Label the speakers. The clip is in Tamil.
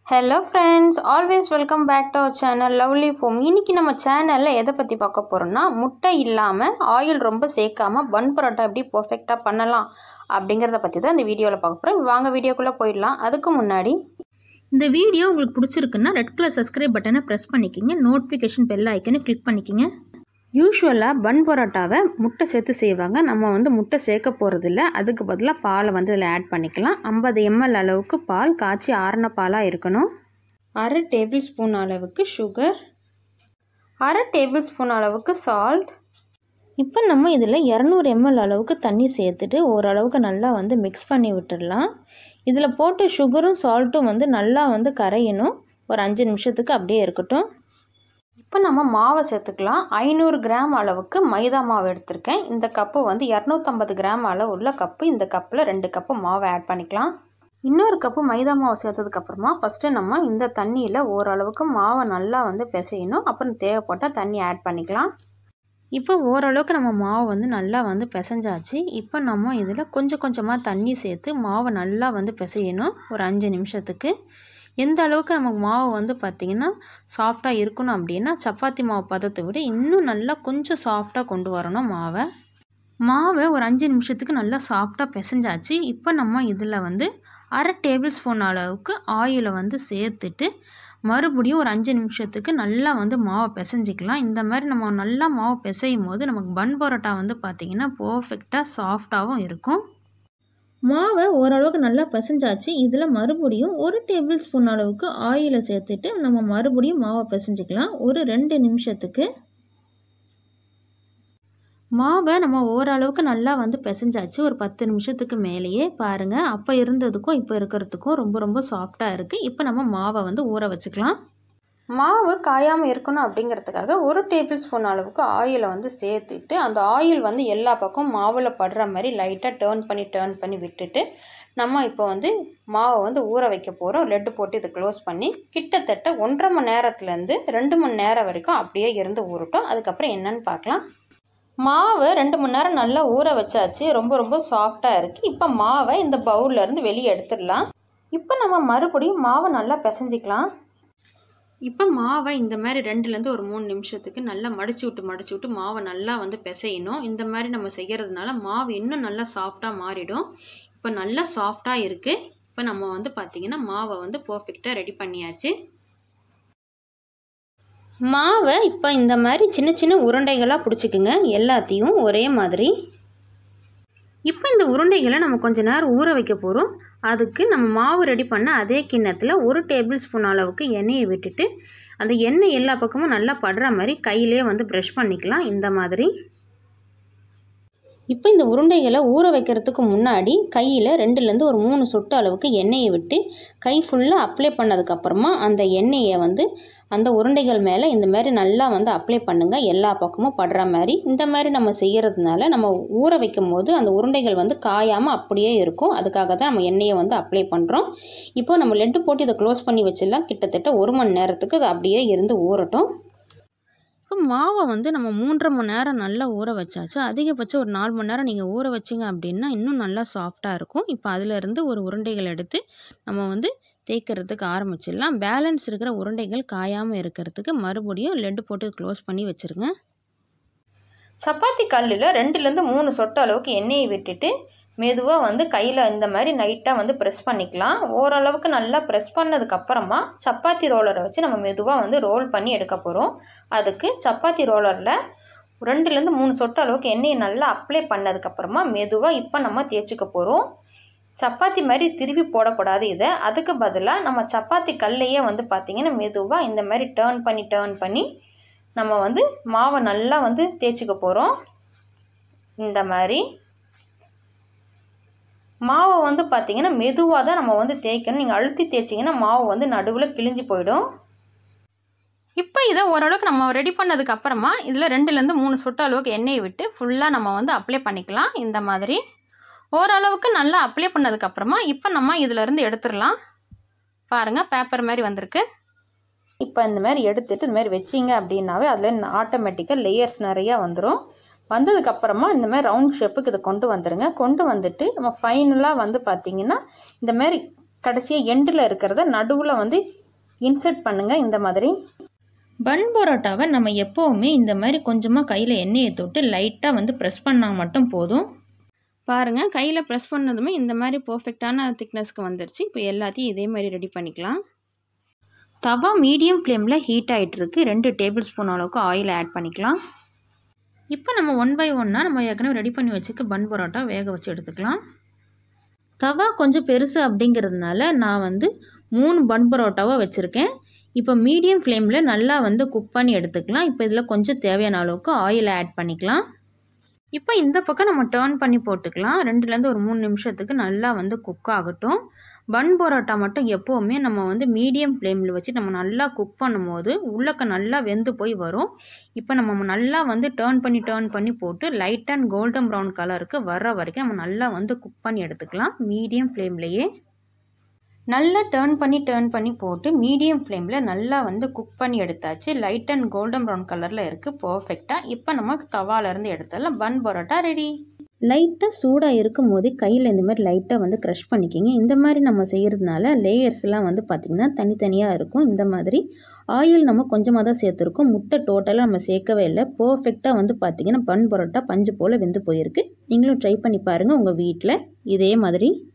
Speaker 1: hello friends always welcome back to our channel lovely foam இன்றைக்கி நம்ம சேனலில் எதை பற்றி பார்க்க போகிறோம்னா முட்டை இல்லாமல் ஆயில் ரொம்ப சேர்க்காம பன் பரோட்டா எப்படி பர்ஃபெக்டாக பண்ணலாம் அப்படிங்கிறத பற்றி தான் இந்த வீடியோவில் பார்க்க போகிறோம் வாங்க வீடியோக்குள்ளே போயிடலாம் அதுக்கு முன்னாடி
Speaker 2: இந்த வீடியோ உங்களுக்கு பிடிச்சிருக்குன்னா ரெட் கலர் சப்ஸ்கிரைப் பட்டனை ப்ரெஸ் பண்ணிக்கிங்க நோட்டிஃபிகேஷன் பெல் ஐக்கனை கிளிக் பண்ணிக்கிங்க
Speaker 1: யூஸ்வலாக பன் பரோட்டாவை முட்டை சேர்த்து செய்வாங்க நம்ம வந்து முட்டை சேர்க்க போகிறதில்ல அதுக்கு பதிலாக பாலை வந்து இதில் ஆட் பண்ணிக்கலாம் ஐம்பது எம்எல் அளவுக்கு பால் காய்ச்சி ஆறின பாலாக இருக்கணும் அரை டேபிள் ஸ்பூன் அளவுக்கு சுகர் அரை டேபிள் ஸ்பூன் அளவுக்கு சால்ட்
Speaker 2: இப்போ நம்ம இதில் இரநூறு எம்எல் அளவுக்கு தண்ணி சேர்த்துட்டு ஓரளவுக்கு நல்லா வந்து மிக்ஸ் பண்ணி விட்டுடலாம் இதில் போட்டு சுகரும் சால்ட்டும் வந்து நல்லா வந்து கரையணும் ஒரு அஞ்சு நிமிஷத்துக்கு அப்படியே இருக்கட்டும்
Speaker 1: இப்போ நம்ம மாவை சேர்த்துக்கலாம் ஐநூறு கிராம் அளவுக்கு மைதா மாவு எடுத்திருக்கேன் இந்த கப்பு வந்து இரநூத்தம்பது கிராம் அளவு உள்ள கப்பு இந்த கப்பில் ரெண்டு கப்பு மாவை ஆட் பண்ணிக்கலாம் இன்னொரு கப்பு மைதா மாவு சேர்த்ததுக்கப்புறமா ஃபஸ்ட்டு நம்ம இந்த தண்ணியில் ஓரளவுக்கு மாவை நல்லா வந்து பிசையணும் அப்புறம் தேவைப்பட்டால் தண்ணி ஆட் பண்ணிக்கலாம்
Speaker 2: இப்போ ஓரளவுக்கு நம்ம மாவு வந்து நல்லா வந்து பிசைஞ்சாச்சு இப்போ நம்ம இதில் கொஞ்சம் கொஞ்சமாக தண்ணி சேர்த்து மாவை நல்லா வந்து பிசையணும் ஒரு அஞ்சு நிமிஷத்துக்கு எந்த அளவுக்கு நமக்கு மாவு வந்து பார்த்திங்கன்னா சாஃப்டாக இருக்கணும் அப்படின்னா சப்பாத்தி மாவு பதத்தை விட இன்னும் நல்லா கொஞ்சம் சாஃப்டாக கொண்டு வரணும் மாவை மாவை ஒரு அஞ்சு நிமிஷத்துக்கு நல்லா சாஃப்டாக பிசைஞ்சாச்சு இப்போ நம்ம இதில் வந்து அரை டேபிள் ஸ்பூன் அளவுக்கு ஆயிலை வந்து சேர்த்துட்டு மறுபடியும் ஒரு அஞ்சு நிமிஷத்துக்கு நல்லா வந்து மாவை பிசைஞ்சிக்கலாம் இந்த மாதிரி நம்ம நல்லா மாவு பிசையும் போது நமக்கு பன் பரோட்டா வந்து பார்த்திங்கன்னா பர்ஃபெக்டாக சாஃப்டாகவும் இருக்கும் மாவை ஓரளவுக்கு நல்லா பிசைஞ்சாச்சு இதில் மறுபடியும் ஒரு டேபிள் ஸ்பூன் அளவுக்கு ஆயிலை சேர்த்துட்டு நம்ம மறுபடியும் மாவை பிசைஞ்சிக்கலாம் ஒரு ரெண்டு நிமிஷத்துக்கு மாவை நம்ம ஓரளவுக்கு நல்லா வந்து பிசைஞ்சாச்சு ஒரு பத்து நிமிஷத்துக்கு மேலேயே பாருங்கள் அப்போ இருந்ததுக்கும் இப்போ இருக்கிறதுக்கும் ரொம்ப ரொம்ப சாஃப்டாக இருக்குது இப்போ நம்ம மாவை வந்து ஊற வச்சுக்கலாம்
Speaker 1: மாவு காயாமல் இருக்கணும் அப்படிங்கிறதுக்காக ஒரு டேபிள் ஸ்பூன் அளவுக்கு ஆயிலை வந்து சேர்த்துட்டு அந்த ஆயில் வந்து எல்லா பக்கம் மாவில் படுற மாதிரி லைட்டாக டேர்ன் பண்ணி டேர்ன் பண்ணி விட்டுட்டு நம்ம இப்போ வந்து மாவை வந்து ஊற வைக்க போகிறோம் லெட்டு போட்டு இதை க்ளோஸ் பண்ணி கிட்டத்தட்ட ஒன்றரை மணி நேரத்துலேருந்து ரெண்டு மணி நேரம் வரைக்கும் அப்படியே இருந்து ஊறட்டும் அதுக்கப்புறம் என்னன்னு பார்க்கலாம் மாவு ரெண்டு மணி நேரம் நல்லா ஊற வச்சாச்சு ரொம்ப ரொம்ப சாஃப்டாக இருக்குது இப்போ மாவை இந்த பவுல்லேருந்து வெளியே எடுத்துடலாம் இப்போ நம்ம மறுபடியும் மாவை நல்லா பிசைஞ்சிக்கலாம்
Speaker 2: இப்போ மாவை இந்த மாதிரி ரெண்டுலேருந்து ஒரு மூணு நிமிஷத்துக்கு நல்லா மடிச்சு விட்டு மடிச்சு விட்டு மாவை நல்லா வந்து பிசையணும் இந்த மாதிரி நம்ம செய்கிறதுனால மாவு இன்னும் நல்லா சாஃப்டாக மாறிடும் இப்போ நல்லா சாஃப்டாக இருக்குது இப்போ நம்ம வந்து பார்த்திங்கன்னா மாவை வந்து பர்ஃபெக்டாக ரெடி பண்ணியாச்சு
Speaker 1: மாவை இப்போ இந்த மாதிரி சின்ன சின்ன உருண்டைகளாக பிடிச்சிக்குங்க எல்லாத்தையும் ஒரே மாதிரி
Speaker 2: இப்போ இந்த உருண்டைகளை நம்ம கொஞ்ச நேரம் ஊற வைக்க போகிறோம் அதுக்கு நம்ம மாவு ரெடி பண்ண அதே கிண்ணத்தில் ஒரு டேபிள் ஸ்பூன் அளவுக்கு எண்ணெயை விட்டுட்டு அந்த எண்ணெய் எல்லா பக்கமும் நல்லா படுற மாதிரி கையிலே வந்து ப்ரஷ் பண்ணிக்கலாம் இந்த மாதிரி
Speaker 1: இப்போ இந்த உருண்டைகளை ஊற வைக்கிறதுக்கு முன்னாடி கையில் ரெண்டுலேருந்து ஒரு மூணு சொட்டு அளவுக்கு எண்ணெயை விட்டு கை ஃபுல்லாக அப்ளை பண்ணதுக்கப்புறமா அந்த எண்ணெயை வந்து அந்த உருண்டைகள் மேலே இந்த மாதிரி நல்லா வந்து அப்ளை பண்ணுங்கள் எல்லா பக்கமும் படுற மாதிரி இந்த மாதிரி நம்ம செய்கிறதுனால நம்ம ஊற வைக்கும் போது அந்த உருண்டைகள் வந்து காயாமல் அப்படியே இருக்கும் அதுக்காக தான் நம்ம எண்ணெயை வந்து அப்ளை பண்ணுறோம் இப்போ நம்ம லெட்டு போட்டு இதை க்ளோஸ் பண்ணி வச்சிடலாம் கிட்டத்தட்ட ஒரு மணி நேரத்துக்கு அது அப்படியே இருந்து ஊறட்டும்
Speaker 2: இப்போ மாவை வந்து நம்ம மூன்றரை மணி நேரம் நல்லா ஊற வச்சாச்சு அதிகபட்சம் ஒரு நாலு மணி நேரம் நீங்கள் ஊற வச்சிங்க அப்படின்னா இன்னும் நல்லா சாஃப்டாக இருக்கும் இப்போ அதிலிருந்து ஒரு உருண்டைகள் எடுத்து நம்ம வந்து தேய்க்கிறதுக்கு ஆரம்பிச்சிடலாம் பேலன்ஸ் இருக்கிற உருண்டைகள் காயாமல் இருக்கிறதுக்கு மறுபடியும் லெட்டு போட்டு க்ளோஸ் பண்ணி வச்சுருங்க
Speaker 1: சப்பாத்தி கல்லில் ரெண்டுலேருந்து மூணு சொட்டு அளவுக்கு எண்ணெயை விட்டுட்டு மெதுவாக வந்து கையில் இந்த மாதிரி நைட்டாக வந்து ப்ரெஸ் பண்ணிக்கலாம் ஓரளவுக்கு நல்லா ப்ரெஸ் பண்ணதுக்கப்புறமா சப்பாத்தி ரோலரை வச்சு நம்ம மெதுவாக வந்து ரோல் பண்ணி எடுக்க போகிறோம் அதுக்கு சப்பாத்தி ரோலரில் ரெண்டுலேருந்து மூணு சொட்டு அளவுக்கு எண்ணெயை நல்லா அப்ளை பண்ணதுக்கப்புறமா மெதுவாக இப்போ நம்ம தேய்ச்சிக்க போகிறோம் சப்பாத்தி மாதிரி திருப்பி போடக்கூடாது இதை அதுக்கு பதிலாக நம்ம சப்பாத்தி கல்லையே வந்து பார்த்திங்கன்னா மெதுவாக இந்த மாதிரி டேர்ன் பண்ணி டேர்ன் பண்ணி நம்ம வந்து மாவை நல்லா வந்து தேய்ச்சிக்க போகிறோம் இந்த மாதிரி மாவை வந்து பார்த்திங்கன்னா மெதுவாக தான் நம்ம வந்து தேய்க்கணும் நீங்கள் அழுத்தி தேய்ச்சிங்கன்னா மாவு வந்து நடுவில் கிழிஞ்சு போயிடும்
Speaker 2: இப்போ இதை ஓரளவுக்கு நம்ம ரெடி பண்ணதுக்கு அப்புறமா இதில் ரெண்டுலேருந்து மூணு சொட்டு அளவுக்கு எண்ணெயை விட்டு ஃபுல்லாக நம்ம வந்து அப்ளை பண்ணிக்கலாம் இந்த மாதிரி ஓரளவுக்கு நல்லா அப்ளை பண்ணதுக்கப்புறமா இப்போ நம்ம இதிலேருந்து எடுத்துடலாம் பாருங்கள் பேப்பர் மாதிரி வந்திருக்கு
Speaker 1: இப்போ இந்த மாதிரி எடுத்துட்டு இந்த மாதிரி வச்சிங்க அப்படின்னாவே அதில் ஆட்டோமேட்டிக்காக லேயர்ஸ் நிறையா வந்துடும் வந்ததுக்கப்புறமா இந்த மாதிரி ரவுண்ட் ஷேப்புக்கு இதை கொண்டு வந்துடுங்க கொண்டு வந்துட்டு நம்ம ஃபைனலாக வந்து பார்த்திங்கன்னா இந்த மாதிரி கடைசியாக எண்டில் இருக்கிறத நடுவில் வந்து இன்சர்ட் பண்ணுங்கள் இந்த மாதிரி பன் பரோட்டாவை நம்ம எப்போவுமே இந்த மாதிரி கொஞ்சமாக கையில் எண்ணெயை தொட்டு லைட்டாக வந்து ப்ரெஸ் பண்ணால் மட்டும் போதும்
Speaker 2: பாருங்கள் கையில் ப்ரெஸ் பண்ணதுமே இந்த மாதிரி பர்ஃபெக்டான திக்னஸ்க்கு வந்துருச்சு இப்போ எல்லாத்தையும் இதே மாதிரி ரெடி பண்ணிக்கலாம்
Speaker 1: தவா மீடியம் ஃப்ளேமில் ஹீட் ஆகிட்டுருக்கு ரெண்டு டேபிள் ஸ்பூன் அளவுக்கு ஆயில் ஆட் பண்ணிக்கலாம்
Speaker 2: இப்போ நம்ம ஒன் பை ஒன்னாக நம்ம ஏற்கனவே ரெடி பண்ணி வச்சுக்க பன் பரோட்டா வேக வச்சு எடுத்துக்கலாம்
Speaker 1: தவா கொஞ்சம் பெருசு அப்படிங்கிறதுனால நான் வந்து மூணு பன் பரோட்டாவை வச்சுருக்கேன் இப்போ மீடியம் ஃப்ளேமில் நல்லா வந்து குக் பண்ணி எடுத்துக்கலாம் இப்போ இதில் கொஞ்சம் தேவையான அளவுக்கு ஆயில் ஆட் பண்ணிக்கலாம்
Speaker 2: இப்போ இந்த பக்கம் நம்ம டேர்ன் பண்ணி போட்டுக்கலாம் ரெண்டுலேருந்து ஒரு மூணு நிமிஷத்துக்கு நல்லா வந்து குக் ஆகட்டும் பன் பரோட்டா மட்டும் எப்போவுமே நம்ம வந்து மீடியம் ஃப்ளேமில் வச்சு நம்ம நல்லா குக் பண்ணும்போது உள்ளக்க நல்லா வெந்து போய் வரும் இப்போ நம்ம நல்லா வந்து டேர்ன் பண்ணி டேர்ன் பண்ணி போட்டு லைட் அண்ட் கோல்டன் ப்ரௌன் கலருக்கு வர்ற வரைக்கும் நம்ம நல்லா வந்து குக் பண்ணி எடுத்துக்கலாம் மீடியம் ஃப்ளேம்லேயே நல்லா டேர்ன் பண்ணி டேர்ன் பண்ணி போட்டு மீடியம் ஃப்ளேமில் நல்லா வந்து குக் பண்ணி எடுத்தாச்சு லைட் அண்ட் கோல்டன் ப்ரௌன் கலரில் இருக்குது பர்ஃபெக்டாக இப்போ நம்ம தவாலேருந்து எடுத்தாலும் பன் பரோட்டா ரெடி
Speaker 1: லைட்டாக சூடாக இருக்கும் போது கையில் இந்த மாதிரி லைட்டாக வந்து க்ரஷ் பண்ணிக்கிங்க இந்த மாதிரி நம்ம செய்கிறதுனால லேயர்ஸ்லாம் வந்து பார்த்திங்கன்னா தனித்தனியாக இருக்கும் இந்த மாதிரி ஆயில் நம்ம கொஞ்சமாக தான் சேர்த்துருக்கோம் முட்டை டோட்டலாக நம்ம சேர்க்கவே இல்லை பர்ஃபெக்டாக வந்து பார்த்திங்கன்னா பன் பரோட்டா பஞ்சு போல் வெந்து போயிருக்கு நீங்களும் ட்ரை பண்ணி பாருங்கள் உங்கள் வீட்டில் இதே மாதிரி